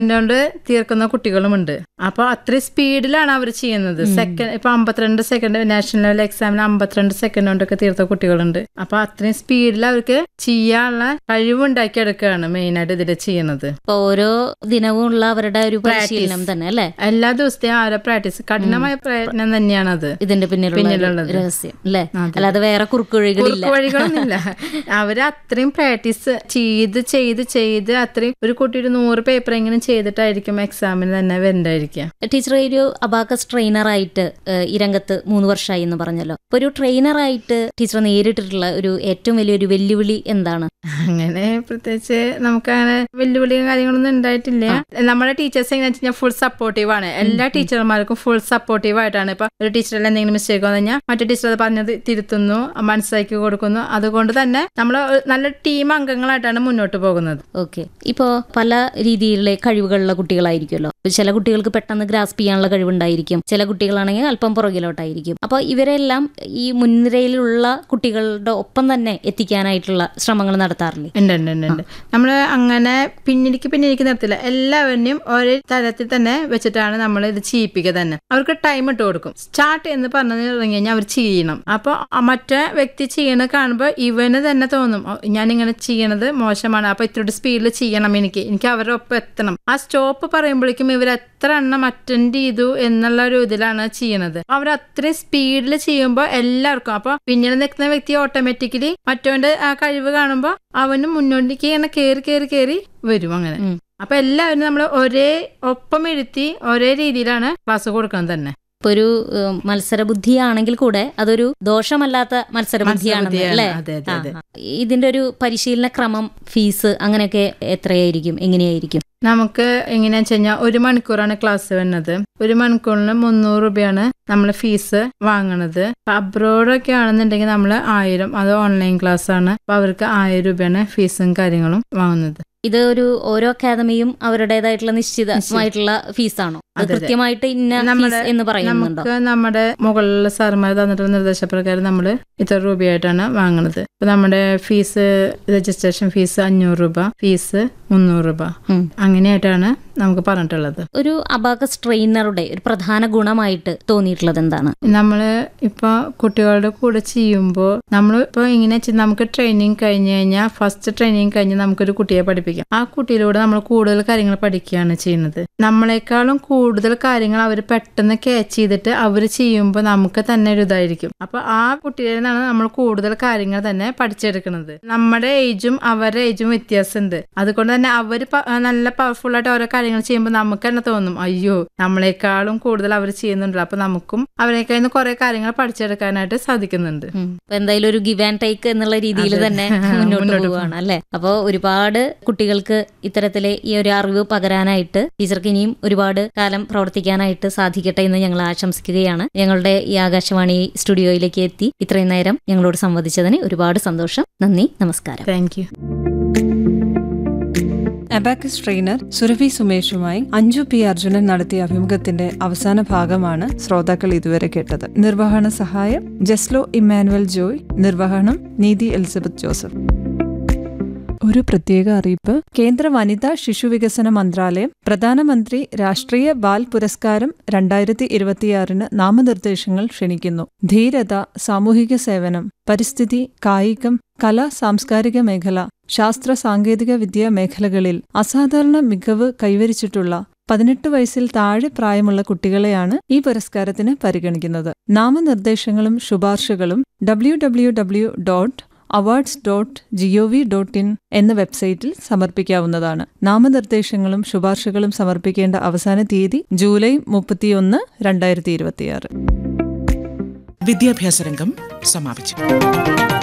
കൊണ്ട് തീർക്കുന്ന കുട്ടികളുമുണ്ട് അപ്പോൾ അത്രയും സ്പീഡിലാണ് അവർ ചെയ്യുന്നത് സെക്കൻഡ് ഇപ്പൊ അമ്പത്തിരണ്ട് സെക്കൻഡ് നാഷണൽ ലെവൽ എക്സാമിന് അമ്പത്തിരണ്ട് സെക്കൻഡ് കൊണ്ടൊക്കെ തീർത്ത കുട്ടികളുണ്ട് അപ്പൊ അത്രയും സ്പീഡിൽ അവർക്ക് ചെയ്യാനുള്ള കഴിവുണ്ടാക്കി എടുക്കുകയാണ് മെയിനായിട്ട് ഇതിൽ ചെയ്യുന്നത് ഇപ്പൊ ഓരോ ദിനവും ഉള്ള അവരുടെ ഒരു പരിശീലനം തന്നെ അല്ലെ എല്ലാ ദിവസത്തെയും അവരെ പ്രാക്ടീസ് കഠിനമായ പ്രയത്നം തന്നെയാണത് ഇതിന്റെ പിന്നിലുള്ള ഒരു പിന്നിലുള്ളത്. രഹസ്യം അല്ലെ അതെ. അല്ലാതെ വേറെ കുറുക്കുവഴികളില്ല കുറുക്ക് വഴികളൊന്നുമില്ല അവര് അത്രയും പ്രാക്ടീസ് ചെയ്ത് ചെയ്ത് ചെയ്ത് അത്രയും ഒരു കുട്ടി ഒരു നൂറ് പേപ്പർ എങ്ങനെ ചെയ്തിട്ടായിരിക്കും എക്സാമിന് തന്നെ വരണ്ടായിരിക്കുക ടീച്ചർ ഒരു അബാക്കസ് ട്രെയിനറായിട്ട് ഏഹ്, ഈ രംഗത്ത് മൂന്ന് വർഷമായി എന്ന് പറഞ്ഞല്ലോ അപ്പൊ ഒരു ട്രെയിനറായിട്ട് ടീച്ചർ നേരിട്ടിട്ടുള്ള ഒരു ഏറ്റവും വലിയൊരു വെല്ലുവിളി എന്താണ് അങ്ങനെ പ്രത്യേകിച്ച് നമുക്ക് അങ്ങനെ വെല്ലുവിളിയും കാര്യങ്ങളൊന്നും ഉണ്ടായിട്ടില്ല നമ്മുടെ ടീച്ചേഴ്സ് എങ്ങനെ വെച്ചാൽ ഫുൾ സപ്പോർട്ടീവ് ആണ് എല്ലാ ടീച്ചർമാർക്കും ഫുൾ സപ്പോർട്ടീവ് ആയിട്ടാണ് ഇപ്പൊ ഒരു ടീച്ചറിൽ എന്തെങ്കിലും മിസ്റ്റേക്ക് വന്നു കഴിഞ്ഞാൽ മറ്റു ടീച്ചർ അത് പറഞ്ഞത് തിരുത്തുന്നു മനസ്സിലാക്കി കൊടുക്കുന്നു അതുകൊണ്ട് തന്നെ നമ്മൾ നല്ല ടീം അംഗങ്ങളായിട്ടാണ് മുന്നോട്ട് പോകുന്നത് ഓക്കെ ഇപ്പോൾ പല രീതിയിലുള്ള കഴിവുകളുള്ള കുട്ടികളായിരിക്കുമല്ലോ ഇപ്പൊ ചില കുട്ടികൾക്ക് പെട്ടെന്ന് ഗ്രാസ്പ് ചെയ്യാനുള്ള കഴിവുണ്ടായിരിക്കും ചില കുട്ടികളാണെങ്കിൽ അല്പം പുറകിലോട്ടായിരിക്കും അപ്പോൾ ഇവരെല്ലാം ഈ മുൻനിരയിലുള്ള കുട്ടികളുടെ ഒപ്പം തന്നെ എത്തിക്കാനായിട്ടുള്ള ശ്രമങ്ങൾ നടത്താറില്ലേ ഉണ്ട് ഉണ്ട് ഉണ്ട് ഉണ്ട് നമ്മൾ അങ്ങനെ പിന്നിലേക്ക് പിന്നിലേക്ക് നിർത്തില്ല എല്ലാവരെയും ഒരേ തരത്തിൽ തന്നെ വെച്ചിട്ടാണ് നമ്മൾ ഇത് ചെയ്യിപ്പിക്കുക തന്നെ അവർക്ക് ടൈം ഇട്ട് കൊടുക്കും സ്റ്റാർട്ട് എന്ന് പറഞ്ഞു തുടങ്ങി കഴിഞ്ഞാൽ അവർ ചെയ്യണം അപ്പോൾ മറ്റേ വ്യക്തി ചെയ്യണത് കാണുമ്പോൾ ഇവന് തന്നെ തോന്നും "ഓ, ഞാനിങ്ങനെ ചെയ്യണത് മോശമാണ് അപ്പോൾ ഇത്രയുടെ സ്പീഡിൽ ചെയ്യണം എനിക്ക് എനിക്ക് അവരുടെ ഒപ്പം എത്തണം ആ സ്റ്റോപ്പ് പറയുമ്പോഴേക്കും ഇവർ എത്ര എണ്ണം അറ്റൻഡ് ചെയ്തു എന്നുള്ള ഒരു ഇതിലാണ് ചെയ്യണത് അവർ അത്രയും സ്പീഡിൽ ചെയ്യുമ്പോൾ എല്ലാവർക്കും അപ്പോൾ പിന്നീട് നിൽക്കുന്ന വ്യക്തി ഓട്ടോമാറ്റിക്കലി മറ്റവന്റെ ആ കഴിവ് കാണുമ്പോൾ അവന് മുന്നോട്ടേക്ക് ഇങ്ങനെ കയറി കയറി കയറി വരും അങ്ങനെ ഉം. അപ്പൊ എല്ലാവരും നമ്മൾ ഒരേ ഒപ്പം ഇരുത്തി ഒരേ രീതിയിലാണ് ക്ലാസ് കൊടുക്കുന്നത് തന്നെ ഇപ്പൊ ഒരു ഏഹ്, മത്സരബുദ്ധിയാണെങ്കിൽ കൂടെ അതൊരു ദോഷമല്ലാത്ത മത്സരബുദ്ധിയാണ് മത്സരബുദ്ധിയാണ്. അല്ലേ അതെ, അതെ, അതെ. ആ, ആ. ഇതിന്റെ ഒരു പരിശീലന ക്രമം ഫീസ് അങ്ങനെയൊക്കെ എത്രയായിരിക്കും എങ്ങനെയായിരിക്കും നമുക്ക് എങ്ങനെയാന്ന് വെച്ച് കഴിഞ്ഞാൽ ഒരു മണിക്കൂറാണ് ക്ലാസ് വരുന്നത് ഒരു മണിക്കൂറിന് മുന്നൂറ് രൂപയാണ് നമ്മൾ ഫീസ് വാങ്ങണത് അപ്പൊ അബ്രോഡൊക്കെ ആണെന്നുണ്ടെങ്കിൽ നമ്മൾ ആയിരം അത് ഓൺലൈൻ ക്ലാസ് ആണ് അപ്പൊ അവർക്ക് ആയിരം രൂപയാണ് ഫീസും കാര്യങ്ങളും വാങ്ങുന്നത് ഇത് ഒരു ഓരോ അക്കാദമിയും അവരുടേതായിട്ടുള്ള നിശ്ചിതമായിട്ടുള്ള ഫീസാണോ അത് അതെ, അതെ. കൃത്യമായിട്ട് ഇന്ന നമ്മുടെ- ഫീസ് എന്ന് പറയുന്നുണ്ടോ നമുക്ക് നമ്മുടെ മുകളിലുള്ള സാറുമാർ തന്നിട്ടുള്ള നിർദ്ദേശപ്രകാരം നമ്മൾ ഇത്ര രൂപയായിട്ടാണ് വാങ്ങുന്നത് ഇപ്പൊ നമ്മുടെ ഫീസ് രജിസ്ട്രേഷൻ ഫീസ് അഞ്ഞൂറ് രൂപ ഫീസ് മുന്നൂറ് രൂപ ഉം. അങ്ങനെയായിട്ടാണ് നമുക്ക് പറഞ്ഞിട്ടുള്ളത് ഒരു അബാക്കസ് ട്രെയിനറുടെ ഒരു പ്രധാന ഗുണമായിട്ട് തോന്നിയിട്ടുള്ളത് എന്താണ് നമ്മൾ ഇപ്പോൾ കുട്ടികളുടെ കൂടെ ചെയ്യുമ്പോൾ നമ്മൾ ഇപ്പോൾ ഇങ്ങനെ വെച്ചാൽ നമുക്ക് ട്രെയിനിങ് കഴിഞ്ഞ് കഴിഞ്ഞാൽ ഫസ്റ്റ് ട്രെയിനിങ് കഴിഞ്ഞ് നമുക്കൊരു കുട്ടിയെ പഠിപ്പിക്കാം ആ കുട്ടിയിലൂടെ നമ്മൾ കൂടുതൽ കാര്യങ്ങൾ പഠിക്കുകയാണ് ചെയ്യുന്നത് നമ്മളെക്കാളും കൂടുതൽ കാര്യങ്ങൾ അവർ പെട്ടെന്ന് ക്യാച്ച് ചെയ്തിട്ട് അവർ ചെയ്യുമ്പോൾ നമുക്ക് തന്നെ ഒരു ഇതായിരിക്കും അപ്പൊ ആ കുട്ടികളിൽ നിന്നാണ് നമ്മൾ കൂടുതൽ കാര്യങ്ങൾ തന്നെ പഠിച്ചെടുക്കുന്നത് നമ്മുടെ ഏജും അവരുടെ ഏജും വ്യത്യാസമുണ്ട് അതുകൊണ്ട് തന്നെ അവർ നല്ല പവർഫുൾ ആയിട്ട് ഓരോ കാര്യങ്ങൾ ചെയ്യുമ്പോൾ നമുക്ക് തന്നെ തോന്നും അയ്യോ നമ്മളെക്കാളും കൂടുതൽ അവർ ചെയ്യുന്നുണ്ടല്ലോ അപ്പൊ നമുക്കും അവരെക്കാൾ നിന്ന് കുറെ കാര്യങ്ങൾ പഠിച്ചെടുക്കാനായിട്ട് സാധിക്കുന്നുണ്ട് ഉം. അപ്പൊ എന്തായാലും ഒരു ഗിവ് ആൻഡ് ടേക്ക് എന്നുള്ള രീതിയിൽ അതെ. തന്നെ മുന്നോട്ട് മുന്നോട്ട് പോവുകയാണ് അല്ലെ അപ്പോൾ ഒരുപാട് കുട്ടികൾക്ക് ഇത്തരത്തിലെ ഈ ഒരു അറിവ് പകരാനായിട്ട് ടീച്ചർക്ക് ഇനിയും ഒരുപാട് കാലം പ്രവർത്തിക്കാനായിട്ട് സാധിക്കട്ടെ എന്ന് ഞങ്ങൾ ആശംസിക്കുകയാണ് ഞങ്ങളുടെ ഈ ആകാശവാണി സ്റ്റുഡിയോയിലേക്ക് എത്തി ഇത്രയും നേരം ഞങ്ങളോട് സംവദിച്ചതിന് ഒരുപാട് സന്തോഷം നന്ദി നമസ്കാരം thank you abacus trainer Surabhi സുമേഷുമായി അഞ്ജു പി അർജുനൻ നടത്തിയ അഭിമുഖത്തിന്റെ അവസാന ഭാഗമാണ് ശ്രോതാക്കൾ ഇതുവരെ കേട്ടത് നിർവഹണ സഹായം ജസ്ലോ ഇമ്മാനുവൽ ജോയ് നിർവഹണം നീതി എലിസബത്ത് ജോസഫ് ഒരു പ്രത്യേക അറിയിപ്പ് കേന്ദ്ര വനിതാ ശിശുവികസന മന്ത്രാലയം പ്രധാനമന്ത്രി രാഷ്ട്രീയ ബാൽ പുരസ്കാരം രണ്ടായിരത്തി ഇരുപത്തിയാറിന് നാമനിർദ്ദേശങ്ങൾ ക്ഷണിക്കുന്നു ധീരത സാമൂഹിക സേവനം പരിസ്ഥിതി കായികം കല സാംസ്കാരിക മേഖല ശാസ്ത്ര സാങ്കേതിക വിദ്യാ മേഖലകളിൽ അസാധാരണ മികവ് കൈവരിച്ചിട്ടുള്ള പതിനെട്ട് വയസ്സിൽ താഴെ പ്രായമുള്ള കുട്ടികളെയാണ് ഈ പുരസ്കാരത്തിന് പരിഗണിക്കുന്നത് നാമനിർദ്ദേശങ്ങളും ശുപാർശകളും W W W dot awards dot GOV dot in എന്ന വെബ്സൈറ്റിൽ സമർപ്പിക്കാവുന്നതാണ് നാമനിർദ്ദേശങ്ങളും ശുപാർശകളും സമർപ്പിക്കേണ്ട അവസാന തീയതി ജൂലൈ മുപ്പത്തിയൊന്ന് രണ്ടായിരത്തി ഇരുപത്തിയാറ് വിദ്യാഭ്യാസ രംഗം സമാപിച്ചു